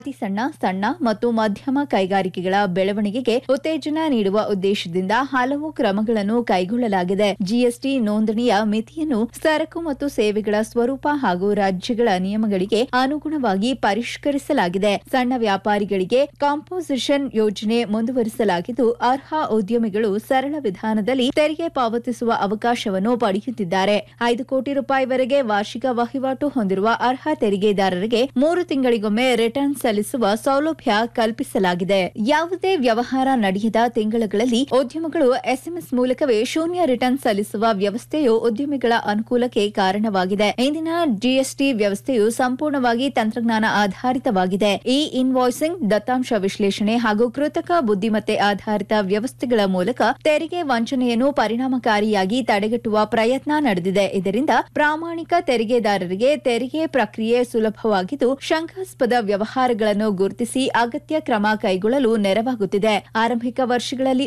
ಅತಿ ಸಣ್ಣ ಸಣ್ಣ ಮತ್ತು ಮಧ್ಯಮ ಕೈಗಾರಿಕೆಗಳ ಬೆಳವಣಿಗೆಗೆ ಉತ್ತೇಜನ ನೀಡುವ ಉದ್ದೇಶದಿಂದ ಹಲವು ಕ್ರಮಗಳನ್ನು ಕೈಗೊಳ್ಳಲಾಗಿದೆ ಜಿಎಸ್ಟಿ ನೋಂದಣಿಯ ಮಿತಿಯನ್ನು ಸರಕು ಮತ್ತು ಸೇವೆಗಳ ಸ್ವರೂಪ ಹಾಗೂ ರಾಜ್ಯಗಳ ನಿಯಮಗಳಿಗೆ ಅನುಗುಣವಾಗಿ ಪರಿಷ್ಕರಿಸಲಾಗಿದೆ ಸಣ್ಣ ವ್ಯಾಪಾರಿಗಳಿಗೆ ಕಾಂಪೋಸಿಷನ್ ಯೋಜನೆ ಮುಂದುವರಿಸಲಾಗಿದ್ದು ಅರ್ಹ ಉದ್ಯಮಿಗಳು ಸರಳ ವಿಧಾನದಲ್ಲಿ ತೆರಿಗೆ ಪಾವತಿಸುವ ಅವಕಾಶವನ್ನು ಪಡೆಯುತ್ತಿದ್ದಾರೆ ಐದು ಕೋಟಿ ರೂಪಾಯಿವರೆಗೆ ವಾರ್ಷಿಕ ವಹಿವಾಟು ಹೊಂದಿರುವ ಅರ್ಹ ತೆರಿಗೆದಾರರಿಗೆ ಮೂರು ತಿಂಗಳಿಗೊಮ್ಮೆ ರಿಟರ್ನ್ ಸಲ್ಲಿಸುವ ಸೌಲಭ್ಯ ಕಲ್ಪಿಸಲಾಗಿದೆ ಯಾವುದೇ ವ್ಯವಹಾರ ನಡೆಯದ ತಿಂಗಳುಗಳಲ್ಲಿ ಉದ್ಯಮಗಳು ಎಸ್ಎಂಎಸ್ ಮೂಲಕವೇ ಶೂನ್ಯ ರಿಟರ್ನ್ ಸಲ್ಲಿಸುವ ವ್ಯವಸ್ಥೆಯು ಉದ್ಯಮಿಗಳ ಅನುಕೂಲಕ್ಕೆ ಕಾರಣವಾಗಿದೆ ಇಂದಿನ ಜಿಎಸ್ಟಿ ವ್ಯವಸ್ಥೆಯು ಸಂಪೂರ್ಣವಾಗಿ ತಂತ್ರಜ್ಞಾನ ಆಧಾರಿತವಾಗಿದೆ ಇ ಇನ್ವಾಯ್ಸಿಂಗ್ ದತ್ತಾಂಶ ವಿಶ್ಲೇಷಣೆ ಹಾಗೂ ಕೃತಕ ಬುದ್ದಿಮತ್ತೆ ಆಧಾರಿತ ವ್ಯವಸ್ಥೆಗಳ ಮೂಲಕ ತೆರಿಗೆ ವಂಚನೆಯನ್ನು ಪರಿಣಾಮಕಾರಿಯಾಗಿ ತಡೆಗಟ್ಟುವ ಪ್ರಯತ್ನ ನಡೆದಿದೆ ಇದರಿಂದ ಪ್ರಾಮಾಣಿಕ ತೆರಿಗೆದಾರರಿಗೆ ತೆರಿಗೆ ಪ್ರಕ್ರಿಯೆ ಸುಲಭವಾಗಿದ್ದು ಶಂಕಾಸ್ಪದ ವ್ಯವಹಾರಗಳನ್ನು ಗುರುತಿಸಿ ಅಗತ್ಯ ಕ್ರಮ ಕೈಗೊಳ್ಳಲು ನೆರವಾಗುತ್ತಿದೆ ಆರಂಭಿಕ ವರ್ಷಗಳಲ್ಲಿ